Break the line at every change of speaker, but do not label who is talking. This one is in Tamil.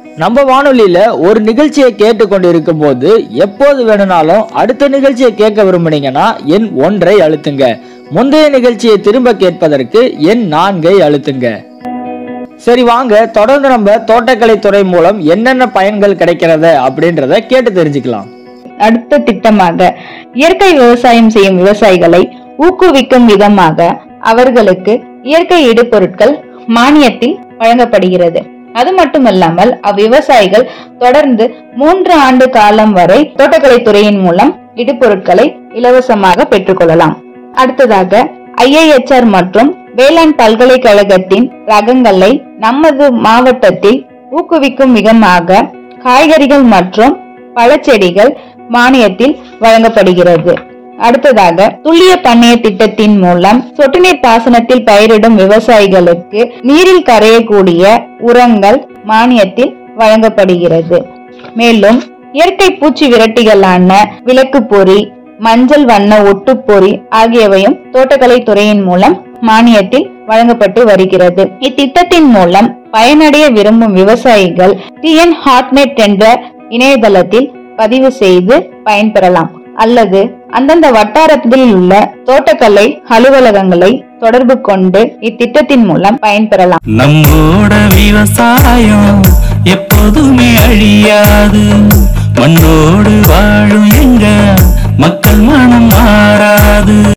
நம்ம வானொலியில ஒரு நிகழ்ச்சியை கேட்டு கொண்டிருக்கும் போது எப்போது வேணும்னாலும் அடுத்த நிகழ்ச்சியை கேட்க விரும்புனீங்கன்னா எண் ஒன்றை அழுத்துங்க முந்தைய நிகழ்ச்சியை திரும்ப கேட்பதற்கு எண் நான்கை அழுத்துங்க சரி வாங்க தொடர்ந்து நம்ம தோட்டக்கலை துறை மூலம் என்னென்ன பயன்கள் கிடைக்கிறது அப்படின்றத கேட்டு தெரிஞ்சுக்கலாம்
அடுத்த திட்டமாக இயற்கை விவசாயம் செய்யும் விவசாயிகளை ஊக்குவிக்கும் விதமாக அவர்களுக்கு இயற்கை இடுபொருட்கள் மானியத்தில் வழங்கப்படுகிறது அது மட்டுமல்லாமல் அவ்விவசாயிகள் தொடர்ந்து மூன்று ஆண்டு காலம் வரை தோட்டக்கலை துறையின் மூலம் இடுபொருட்களை இலவசமாக பெற்றுக்கொள்ளலாம் அடுத்ததாக ஐஐஎச்ஆர் மற்றும் வேளாண் பல்கலைக்கழகத்தின் ரகங்களை நமது மாவட்டத்தில் ஊக்குவிக்கும் விதமாக காய்கறிகள் மற்றும் பழச்செடிகள் மானியத்தில் வழங்கப்படுகிறது அடுத்ததாக துல்லிய பண்ணைய திட்டத்தின் மூலம் சொட்டு நீர் பாசனத்தில் பயிரிடும் விவசாயிகளுக்கு நீரில் கரையக்கூடிய உரங்கள் மானியத்தில் வழங்கப்படுகிறது மேலும் இயற்கை பூச்சி விரட்டிகளான விளக்கு பொறி மஞ்சள் வண்ண ஒட்டுப்பொறி ஆகியவையும் தோட்டக்கலை துறையின் மூலம் மானியத்தில் வழங்கப்பட்டு வருகிறது இத்திட்டத்தின் மூலம் பயனடைய விரும்பும் விவசாயிகள் டிஎன் ஹாட்நெட் என்ற இணையதளத்தில் பதிவு செய்து பயன்பெறலாம் அல்லது அந்தந்த வட்டாரத்தில் உள்ள தோட்டக்கலை அலுவலகங்களை தொடர்பு கொண்டு இத்திட்டத்தின் மூலம் பயன்பெறலாம்
நம்மோட விவசாயம் எப்போதுமே அழியாது மண்ணோடு வாழும் எங்க மக்கள் மனம் மாறாது